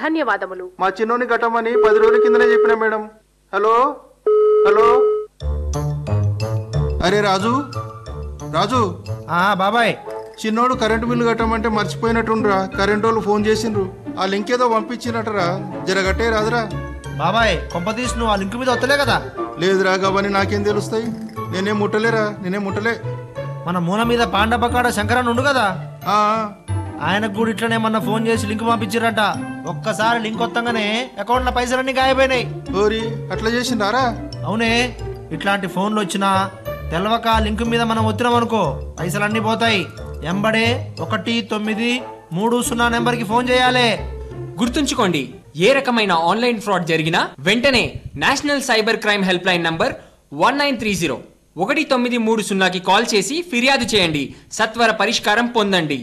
ధన్యవాదములు మా చిన్నోని కట్టమని పది రోజుల కిందనే చెప్పిన మేడం హలో హలో అరే రాజు రాజు ఆ బాబాయ్ చిన్నోడు కరెంటు బిల్లు కట్టమంటే మర్చిపోయినట్టుండ్రా కరెంటు వాళ్ళు ఫోన్ చేసిండ్రు ఆ లింక్ ఏదో పంపించినట్టరా జరగట్టే రాదురా బాబాయ్ కొంపతీసి నువ్వు ఆ లింక్ మీద వస్తలే కదా లేదురా గవని నాకేం తెలుస్తాయి నేనేం ముట్టలేరా నేనేం ముట్టలే మన మూల మీద పాండపకాడ శంకరన్ ఉండు కదా ఆ, ఆయనకు కూడా ఇట్లనే మొన్న ఫోన్ చేసి లింక్ పంపించారట ఒక్కసారి లింక్ వత్తంగానే అకౌంట్లో పైసలన్నీ గాయపోయినాయి ఓరి అట్లా చేసిండారా అవునే ఇట్లాంటి ఫోన్లు వచ్చినా తెలవక ఆ లింక్ మీద మనం వచ్చినాం అనుకో పైసలన్నీ పోతాయి ఎంబడే ఒకటి తొమ్మిది మూడు సున్నా నెంబర్కి ఫోన్ చేయాలి గుర్తుంచుకోండి ఏ రకమైన ఆన్లైన్ ఫ్రాడ్ జరిగినా వెంటనే national cyber crime helpline number one nine three zero ఒకటి తొమ్మిది మూడు సున్నాకి కాల్ చేసి ఫిర్యాదు చేయండి సత్వర పరిష్కారం పొందండి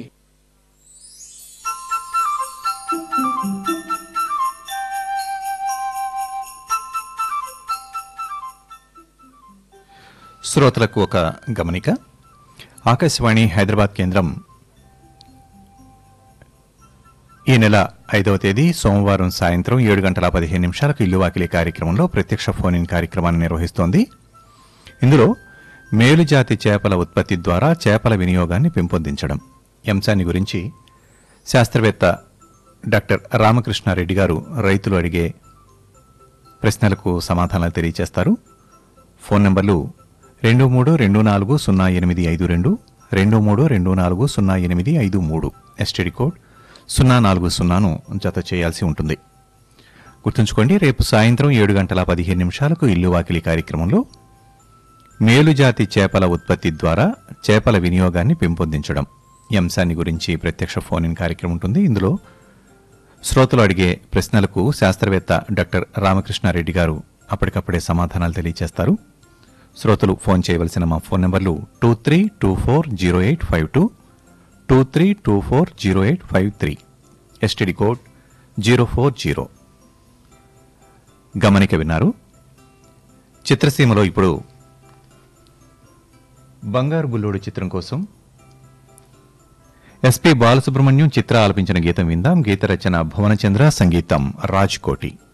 శ్రోతలకు ఒక గమనిక ఆకాశవాణి హైదరాబాద్ కేంద్రం ఈ నెల ఐదవ తేదీ సోమవారం సాయంత్రం ఏడు గంటల పదిహేను నిమిషాలకు ఇల్లు వాకిలి కార్యక్రమంలో ప్రత్యక్ష ఫోన్ ఇన్ కార్యక్రమాన్ని నిర్వహిస్తోంది ఇందులో మేలుజాతి చేపల ఉత్పత్తి ద్వారా చేపల వినియోగాన్ని పెంపొందించడం ఈ అంశాన్ని గురించి శాస్త్రవేత్త డాక్టర్ రామకృష్ణారెడ్డి గారు రైతులు అడిగే ప్రశ్నలకు సమాధానాలు తెలియజేస్తారు ఫోన్ నంబర్లు రెండు మూడు రెండు నాలుగు సున్నా ఎనిమిది ఐదు రెండు రెండు మూడు రెండు నాలుగు సున్నా ఎనిమిది ఐదు మూడు ఎస్టీడీ కోడ్ సున్నా నాలుగు సున్నాను జత చేయాల్సి ఉంటుంది గుర్తుంచుకోండి రేపు సాయంత్రం ఏడు గంటల పదిహేను నిమిషాలకు ఇల్లు వాకిలి కార్యక్రమంలో మేలుజాతి చేపల ఉత్పత్తి ద్వారా చేపల వినియోగాన్ని పెంపొందించడం ఈ అంశాన్ని గురించి ప్రత్యక్ష ఫోన్ ఇన్ కార్యక్రమం ఉంటుంది ఇందులో శ్రోతలు అడిగే ప్రశ్నలకు శాస్త్రవేత్త డాక్టర్ రామకృష్ణారెడ్డి గారు అప్పటికప్పుడే సమాధానాలు తెలియజేస్తారు శ్రోతలు ఫోన్ చేయవలసిన మా ఫోన్ నెంబర్లు two three two four zero eight five two two three two four zero eight five three STD code zero four zero గమనిక విన్నారు చిత్రసీమలో ఇప్పుడు బంగారు బుల్లోడు చిత్రం కోసం ఎస్పి బాలసుబ్రహ్మణ్యం చిత్ర ఆలపించిన గీతం విందాం గీత రచన భువనచంద్ర సంగీతం రాజ్ కోటి